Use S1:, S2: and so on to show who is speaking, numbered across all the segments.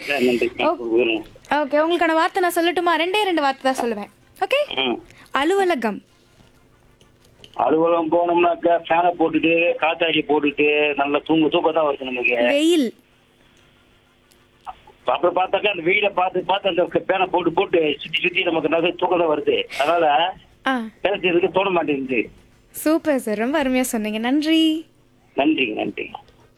S1: Sir நன்றி ம்.
S2: Okay உங்களுக்கான வார்த்தை நான் சொல்லட்டுமா ரெண்டே ரெண்டு வார்த்தை தான் சொல்லுவேன் ஓகே
S1: ம்.
S2: அலுவலகம்
S1: அலுவலகம் போனோம்னாக்கா ஃபேனை போட்டுட்டு காத்தாடி போட்டுட்டு நல்லா தூங்க தூக்கம் தான் வருது நமக்கு
S2: வெயில்
S1: அப்புறம் பார்த்தாக்கா அந்த வெயில பார்த்து பார்த்து அந்த ஃபேனை போட்டு போட்டு சுத்தி சுத்தி நமக்கு நிறைய தூக்கம் தான் வருது அதனால
S2: ஆ
S1: வேலை செய்யறதுக்கு தோண மாட்டேங்குது
S2: சூப்பர் சார் ரொம்ப அருமையா சொன்னீங்க நன்றி
S1: நன்றிங்க நன்றிங்க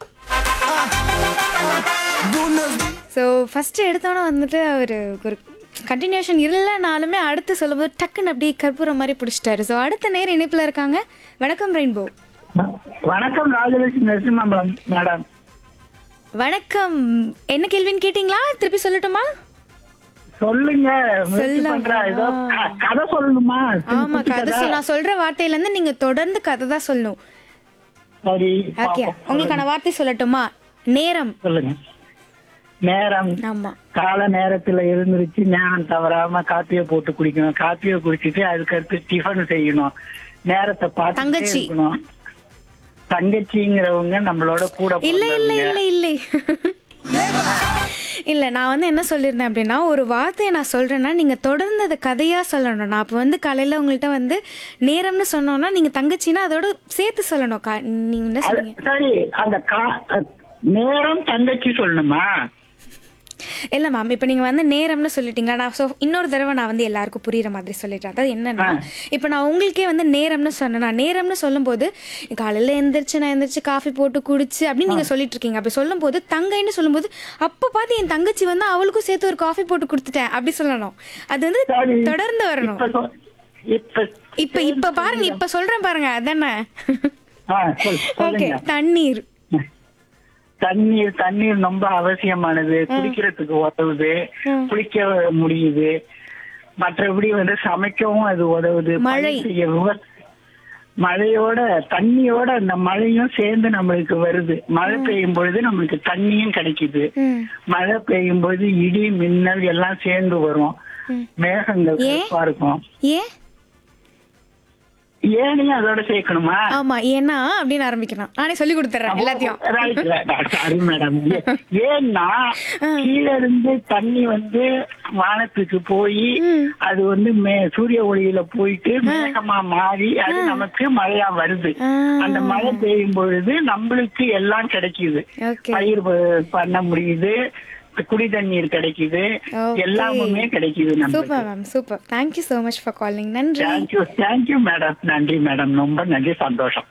S2: ஸோ ஃபஸ்ட்டு எடுத்தோன்னே வந்துட்டு அவர் ஒரு கண்டினியூஷன் இல்லைனாலுமே அடுத்து சொல்லும்போது டக்குன்னு அப்படியே கற்பூரம் மாதிரி பிடிச்சிட்டாரு ஸோ அடுத்த நேரம் இணைப்பில் இருக்காங்க வணக்கம் ரெயின்போ
S3: வணக்கம் ராஜலட்சுமி நரசிம்மம்பலம் மேடம்
S2: வணக்கம் என்ன கேள்வின்னு கேட்டிங்களா திருப்பி சொல்லட்டுமா
S3: சொல்லுங்க முயற்சி
S2: சொல்லவா?
S3: பண்றேன். ஏதோ க- கதை சொல்லணுமா
S2: ஆமா கதை சொல் நான் சொல்ற வார்த்தையில இருந்து நீங்க தொடர்ந்து கதை தான் சொல்லணும்
S3: சரி
S2: ஓகே
S3: பாப்போம்.
S2: உங்களுக்கான வார்த்தை சொல்லட்டுமா நேரம்
S3: சொல்லுங்க நேரம்
S2: ஆமா
S3: கால நேரத்துல இருந்துருச்சு நேரம் தவறாம காப்பியை போட்டு குடிக்கணும் காப்பியை குடிச்சிட்டு அதுக்கு அடுத்து டிஃபன் செய்யணும் நேரத்தை பார்த்து
S2: தங்கச்சி.
S3: இருக்கணும் தங்கச்சிங்கிறவங்க நம்மளோட கூட
S2: இல்ல இல்ல
S3: பிறந்தவங்க.
S2: இல்ல இல்ல இல்ல நான் வந்து என்ன சொல்லியிருந்தேன் அப்படின்னா ஒரு வார்த்தையை நான் சொல்றேன்னா நீங்க தொடர்ந்து அதை கதையா சொல்லணும் நான் அப்போ வந்து காலையில உங்கள்கிட்ட வந்து நேரம்னு சொன்னோம்னா நீங்க தங்கச்சின்னா அதோட சேர்த்து சொல்லணும் கா- நீங்க என்ன
S3: அது-
S2: சொன்னீங்க
S3: சரி அந்த கா- நேரம் தங்கச்சி சொல்லணுமா
S2: இல்ல மேம் இப்போ நீங்க வந்து நேரம்னு சொல்லிட்டீங்க நான் ஸோ இன்னொரு தடவை நான் வந்து எல்லாருக்கும் புரியுற மாதிரி சொல்லிட்டேன் அதாவது என்னன்னா இப்போ நான் உங்களுக்கே வந்து நேரம்னு சொன்னேன் நான் நேரம்னு சொல்லும்போது காலையில எந்திரிச்சு நான் எந்திரிச்சு காஃபி போட்டு குடிச்சு அப்படின்னு நீங்க சொல்லிட்டு இருக்கீங்க அப்படி சொல்லும்போது தங்கைன்னு சொல்லும்போது அப்போ பார்த்து என் தங்கச்சி வந்து அவளுக்கும் சேர்த்து ஒரு காஃபி போட்டு கொடுத்துட்டேன் அப்படி சொல்லணும் அது வந்து
S3: சரி.
S2: தொடர்ந்து வரணும்
S3: இப்ப சொ- இப்ப
S2: இப்ப இப்ப பாருங்க இப்ப சொல்றேன் பாருங்க அதானே
S3: ஆ, சொல்-
S2: ஓகே
S3: சொல்லுங்க
S2: தண்ணீர்
S3: தண்ணீர் தண்ணீர் ரொம்ப அவசியமானது குடிக்கிறதுக்கு உதவுது குளிக்க முடியுது மற்றபடி வந்து சமைக்கவும் அது உதவுது
S2: மழை.
S3: பணி செய்ய விவ- மழையோட தண்ணியோட அந்த மழையும் சேர்ந்து நம்மளுக்கு வருது மழை பெய்யும் பொழுது நம்மளுக்கு தண்ணியும் கிடைக்குது
S2: ம்
S3: மழை பெய்யும் பொழுது இடி மின்னல் எல்லாம் சேர்ந்து வரும் மேகங்கள்
S2: ஏன்?
S3: கருப்பா இருக்கும்
S2: ஏன்
S3: ஏனையும் அதோட சேர்க்கணுமா
S2: ஆமா ஏன்னா அப்படின்னு ஆரம்பிக்கலாம் நானே சொல்லி கொடுத்துறேன் எல்லாத்தையும்
S3: Right, right. சாரி மேடம் ஏன்னா கீழ இருந்து தண்ணி வந்து வானத்துக்கு போய் அது வந்து மே- சூரிய ஒளியில போயிட்டு மேகமா மாறி அது நமக்கு மழையா வருது
S2: ஆ.
S3: அந்த மழை பெய்யும் பொழுது நம்மளுக்கு எல்லாம் கிடைக்குது
S2: ஓகே
S3: பயிர் ப- பண்ண முடியுது குடி தண்ணீர் கிடைக்குது
S2: Okay.
S3: எல்லாமுமே கிடைக்குது நம்மளுக்கு
S2: super ma'am super thank you so much for calling நன்றி
S3: தேங்க்யூ தேங்க்யூ மேடம் நன்றி மேடம் ரொம்ப நன்றி சந்தோஷம்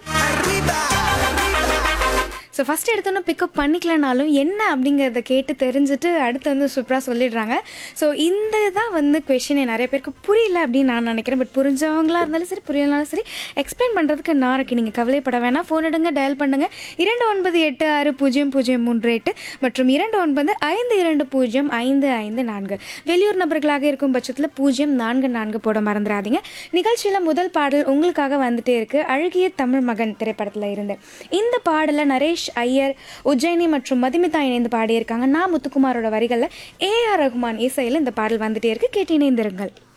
S2: ஸோ ஃபஸ்ட் எடுத்தோன்னே பிக்கப் பண்ணிக்கலனாலும் என்ன அப்படிங்கிறத கேட்டு தெரிஞ்சுட்டு அடுத்து வந்து சூப்பராக சொல்லிடுறாங்க ஸோ இந்த தான் வந்து கொஷினே நிறைய பேருக்கு புரியல அப்படின்னு நான் நினைக்கிறேன் பட் புரிஞ்சவங்களா இருந்தாலும் சரி புரியலனாலும் சரி எக்ஸ்பிளைன் பண்ணுறதுக்கு நான் இருக்கு நீங்கள் கவலைப்பட வேணாம் ஃபோன் எடுங்க டயல் பண்ணுங்க இரண்டு ஒன்பது எட்டு ஆறு பூஜ்ஜியம் பூஜ்ஜியம் மூன்று எட்டு மற்றும் இரண்டு ஒன்பது ஐந்து இரண்டு பூஜ்ஜியம் ஐந்து ஐந்து நான்கு வெளியூர் நபர்களாக இருக்கும் பட்சத்தில் பூஜ்ஜியம் நான்கு நான்கு போட மறந்துடாதீங்க நிகழ்ச்சியில் முதல் பாடல் உங்களுக்காக வந்துட்டே இருக்கு அழகிய தமிழ் மகன் திரைப்படத்தில் இருந்து இந்த பாடலை நரேஷ் ஐயர் உஜ்ஜயினி மற்றும் மதுமிதா இணைந்து பாடியிருக்காங்க நான் முத்துக்குமாரோட வரிகளில் ஏஆர் ரகுமான் இசையில் இந்த பாடல் வந்துட்டே இருக்கு கேட்டு இணைந்திருங்கள்